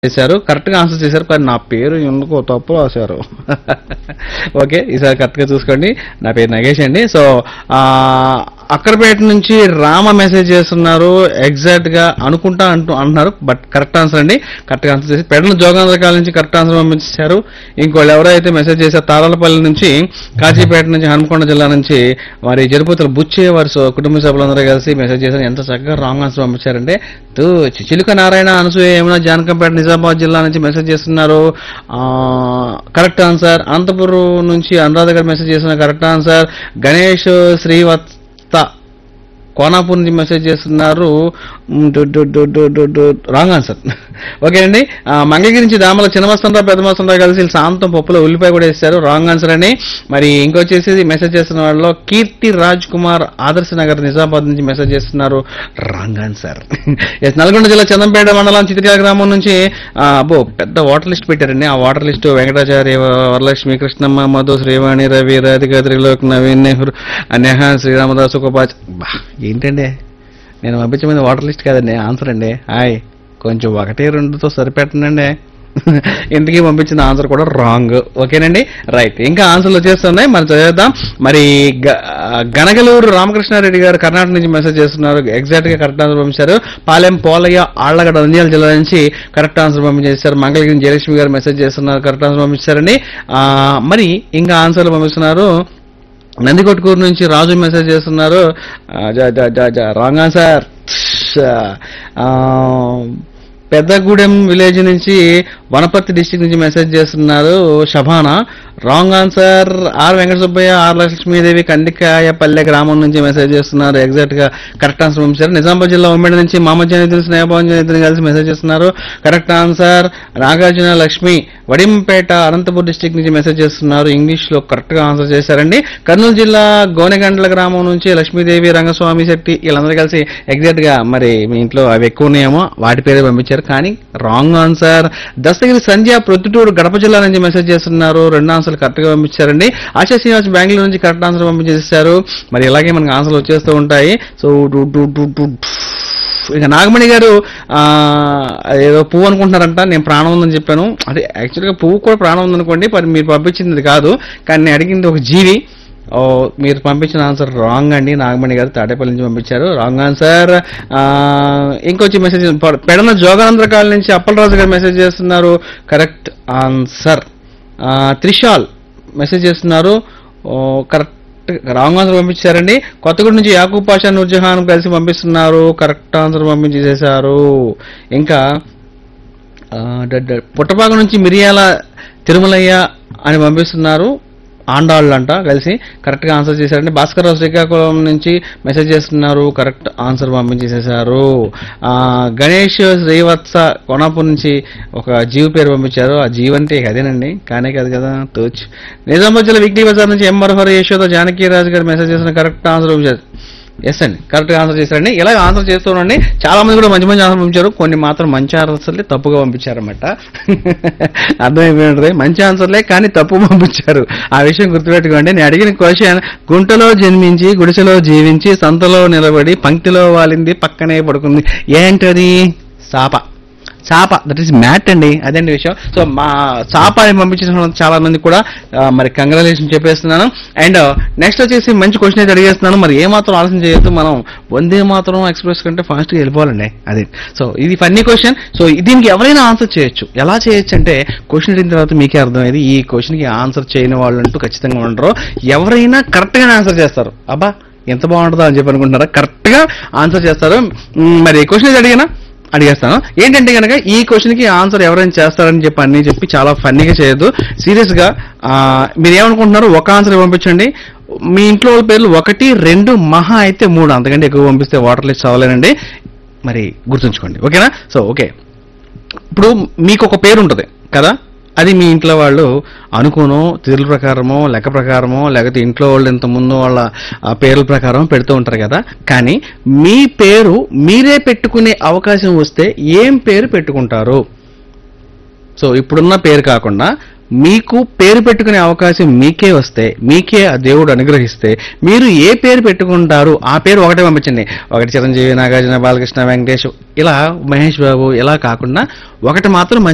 చేశారు కరెక్ట్ గా ఆన్సర్ చేశారు కానీ నా పేరు ఎందుకో తప్పు రాశారు ఓకే ఈసారి కరెక్ట్ గా చూసుకోండి నా పేరు నగేష్ అండి సో ఆ, అక్కరపేట నుంచి రామ మెసేజ్ చేస్తున్నారు ఎగ్జాక్ట్ గా అనుకుంటా అంటూ అంటున్నారు బట్ కరెక్ట్ ఆన్సర్ అండి కరెక్ట్ గా ఆన్సర్ చేసి పెడల జోగాంధ్రకాల నుంచి కరెక్ట్ ఆన్సర్ పంపించారు ఇంకోళ్ళు ఎవరైతే మెసేజ్ చేశారు తారాలపల్లి నుంచి కాజీపేట నుంచి హనుమకొండ జిల్లా నుంచి మరి జరుపుతుల బుచ్చే వారి సో- కుటుంబ సభ్యులందరూ కలిసి మెసేజ్ చేశారు ఎంత చక్కగా రాంగ్ ఆన్సర్ పంపించారంటే తూ చిలుక నారాయణ అనసూయ ఏమైనా జానకంపేట నిజామాబాద్ జిల్లా నుంచి మెసేజ్ చేస్తున్నారు కరెక్ట్ ఆన్సర్ అనంతపురం నుంచి అనురాధ గారు మెసేజ్ చేస్తున్నారు కరెక్ట్ ఆన్సర్ గణేష్ శ్రీవత్త కోనాపూర్ నుంచి మెసేజ్ చేస్తున్నారు రాంగ్ ఆన్సర్ ఓకే అండి ఆ, మంగళగిరి నుంచి దామల చిన్నమస్తుండ్రా పెద్ద మస్తుండ్రా కలిసి వీళ్ళు సాంతం పప్పులో ఉల్లిపాయ కూడా వేస్తారు రాంగ్ ఆన్సర్ అని మరి ఇంకొచ్చేసి మెసేజ్ చేస్తున్న వాళ్ళలో కీర్తి రాజ్ కుమార్ ఆదర్శ నగర్ నిజామాబాద్ నుంచి మెసేజ్ చేస్తున్నారు రాంగ్ ఆన్సర్ ఎస్ నల్గొండ జిల్లా చందంపేట మండలం చితికా గ్రామం నుంచి ఆ, అబ్బో పెద్ద వాటర్ లిస్ట్ పెట్టారండి ఆ వాటర్ లిస్ట్ వెంకటాచార్య వరలక్ష్మి కృష్ణమ్మ మధు శ్రీవాణి రవి రాధిక త్రిలోక్ నవీన్ నెహ్రూ నెహా శ్రీరామదాస్ ఉపపాచ్ బా ఏంటండి నేను పంపించమని వాటర్ లిస్ట్ కాదండి ఆన్సర్ అండి హాయ్ కొంచెం ఒకటి రెండుతో సరిపెట్టనండి ఇంతకీ పంపించిన ఆన్సర్ కూడా రాంగ్ ఓకేనండి రైట్ ఇంకా ఆన్సర్లు వచ్చేస్తున్నాయి మరి చదివేద్దాం మరి గ- గనగలూరు రామకృష్ణారెడ్డి గారు కర్ణాటక నుంచి మెసేజ్ చేస్తున్నారు ఎగ్జాక్ట్ గా కరెక్ట్ ఆన్సర్ పంపించారు పాలెం పోలయ్య ఆళ్లగడ్డ నంద్యాల జిల్లా నుంచి కరెక్ట్ ఆన్సర్ పంపించేశారు మంగళగిరి జయలక్ష్మి గారు మెసేజ్ చేస్తున్నారు కరెక్ట్ ఆన్సర్ పంపించారండి ఆ, మరి ఇంకా ఆన్సర్లు పంపిస్తున్నారు నందికొట్కూరు నుంచి రాజు మెసేజ్ చేస్తున్నారు రాంగ్ ఆన్సర్ పెద్దగూడెం విలేజ్ నుంచి వనపర్తి డిస్టిక్ నుంచి మెసేజ్ చేస్తున్నారు Shabana wrong answer R Venkata Subbaiah R Lakshmidevi Kandikayapalle గ్రామం నుంచి మెసేజ్ చేస్తున్నారు ఎగ్జాక్ట్ గా కరెక్ట్ ఆన్సర్ పంపించారు నిజామాబాద్ జిల్లా ఉమ్మడి నుంచి మామ జనితులు స్నేహభవన్ జనితులు కలిసి మెసేజ్ చేస్తున్నారు correct answer Nagarjuna Lakshmi Vadimpeta Anantapur district నుంచి మెసేజ్ చేస్తున్నారు ఇంగ్లీష్ లో కరెక్ట్ గా ఆన్సర్ చేశారండి కర్నూలు జిల్లా గోనెగండ్ల గ్రామం నుంచి లక్ష్మీదేవి రంగస్వామి శెట్టి వీళ్ళందరూ కలిసి ఎగ్జాక్ట్ గా మరి మీ ఇంట్లో అవి ఎక్కువ ఉన్నాయేమో వాటి పేరే పంపించారు కానీ రాంగ్ ఆన్సర్ దస్తగిరి సంధ్య ప్రొద్దుటూరు గడప జిల్లా నుంచి మెసేజ్ చేస్తున్నారు రెండు ఆన్సర్లు కరెక్ట్ గా పంపించారండి ఆశా శ్రీనివాస్ బెంగళూరు నుంచి కరెక్ట్ ఆన్సర్ పంపించేశారు మరి ఇలాగే మనకి ఆన్సర్లు వచ్చేస్తూ ఉంటాయి సో డు- డు- డు- డు- ఇక నాగమణి గారు ఆ, ఏదో పువ్వు అనుకుంటున్నారంట నేను ప్రాణం ఉందని చెప్పాను అదే యాక్చువల్గా పువ్వు కూడా ప్రాణం ఉందనుకోండి మరి మీరు పంపించింది ఇది కాదు కానీ నేను అడిగింది ఒక జీవి ఓ, మీరు పంపించిన ఆన్సర్ రాంగ్ అండి నాగమణి గారు తాడేపల్లి నుంచి పంపించారు రాంగ్ ఆన్సర్ ఇంకొచ్చి మెసేజ్ పెడన జోగానంద్రకాల నుంచి అప్పలరాజు గారు మెసేజ్ చేస్తున్నారు కరెక్ట్ ఆన్సర్ త్రిషాల్ మెసేజ్ చేస్తున్నారు కరెక్ట్ రాంగ్ ఆన్సర్ పంపించారండి కొత్తగూడ నుంచి యాకూబ్ పాషా నూర్జహాన్ కలిసి పంపిస్తున్నారు కరెక్ట్ ఆన్సర్ పంపించేశారు ఇంకా ఆ, డ- డ- పుట్టపాక నుంచి మిరియాల తిరుమలయ్య అని పంపిస్తున్నారు ఆండాళ్ళు అంట కలిసి కరెక్ట్ గా ఆన్సర్ చేశారండి భాస్కర్ రావు శ్రీకాకుళం నుంచి మెసేజ్ చేస్తున్నారు కరెక్ట్ ఆన్సర్ పంపించేసేసారు ఆ, గణేష్ శ్రీవత్స కోనాపూర్ నుంచి ఒక జీవి పేరు పంపించారు ఆ జీవ్ అంటే ఇక అదేనండి కానే కాదు కదా తోచ్ నిజామాబాద్ జిల్లా వీక్లీ బజార్ నుంచి ఎం మరహర్ యశోద జానకి రాజు గారు మెసేజ్ చేసిన కరెక్ట్ ఆన్సర్ పంపించారు ఎస్ అండి కరెక్ట్ గా ఆన్సర్ చేశారండి ఇలా ఆన్సర్ చేస్తున్నాండి చాలా మంది కూడా మంచి మంచి ఆన్సర్ పంపించారు కొన్ని మాత్రం మంచి ఆన్సర్లే తప్పుగా పంపించారన్నమాట అర్థమైపోయింది మంచి ఆన్సర్లే కానీ తప్పు పంపించారు ఆ విషయం గుర్తుపెట్టుకోండి నేను అడిగిన క్వశ్చన్ గుంటలో జన్మించి గుడిసెలో జీవించి సంతలో నిలబడి పంక్తిలో వాలింది పక్కనే పడుకుంది ఏంటది సాప చాప దట్ ఈస్ మ్యాట్ అండి అదండి విషయం సో మా చాప అని పంపించిన చాలా మంది కూడా ఆ, మరి కంగ్రాచులేషన్ చెప్పేస్తున్నాను అండ్ నెక్స్ట్ వచ్చేసి మంచి క్వశ్చన్ అయితే అడిగేస్తున్నాను మరి ఏ మాత్రం ఆలోచన చేయొద్దు మనం వందే మాత్రం ఎక్స్ప్రెస్ కంటే ఫాస్ట్గా వెళ్ళిపోవాలండి అది సో ఇది ఫన్నీ క్వశ్చన్ సో దీనికి ఎవరైనా ఆన్సర్ చేయొచ్చు ఎలా చేయొచ్చు అంటే క్వశ్చన్ అడిగిన తర్వాత మీకే అర్థమైంది ఈ క్వశ్చన్కి ఆన్సర్ చేయని వాళ్ళు అంటూ ఖచ్చితంగా ఉండరు ఎవరైనా కరెక్ట్గానే ఆన్సర్ చేస్తారు అబ్బా ఎంత బాగుంటుందో అని చెప్పి అనుకుంటున్నారా కరెక్ట్గా ఆన్సర్ చేస్తారు మ్, మరి క్వశ్చన్ అడిగినా అడిగేస్తాను ఏంటంటే కనుక ఈ క్వశ్చన్ కి ఆన్సర్ ఎవరైనా చేస్తారని చెప్పి అన్ని చెప్పి చాలా ఫన్నీగా చేయొద్దు సీరియస్ గా ఆ, మీరు ఏమనుకుంటున్నారు ఒక ఆన్సర్ పంపించండి మీ ఇంట్లో వాళ్ళ పేర్లు ఒకటి రెండు మహా అయితే మూడు అంతకంటే ఎక్కువ పంపిస్తే వాటర్ లిస్ట్ అవ్వలేనండి మరి గుర్తుంచుకోండి ఓకేనా సో ఓకే ఇప్పుడు మీకు ఒక పేరు ఉంటుంది కదా అది మీ ఇంట్లో వాళ్ళు అనుకోనో తీరుల ప్రకారమో లెక్క ప్రకారమో లేకపోతే ఇంట్లో వాళ్ళు ఇంత ముందు వాళ్ళ ఆ, పేర్ల ప్రకారం పెడుతూ ఉంటారు కదా కానీ మీ పేరు మీరే పెట్టుకునే అవకాశం వస్తే ఏం పేరు పెట్టుకుంటారు సో ఇప్పుడున్న పేరు కాకుండా మీకు పేరు పెట్టుకునే అవకాశం మీకే వస్తే మీకే ఆ దేవుడు అనుగ్రహిస్తే మీరు ఏ పేరు పెట్టుకుంటారు ఆ పేరు ఒకటే పంపించండి ఒకటి చిరంజీవి నాగార్జున బాలకృష్ణ వెంకటేష్ ఇలా మహేష్ బాబు ఇలా కాకుండా ఒకటి మాత్రం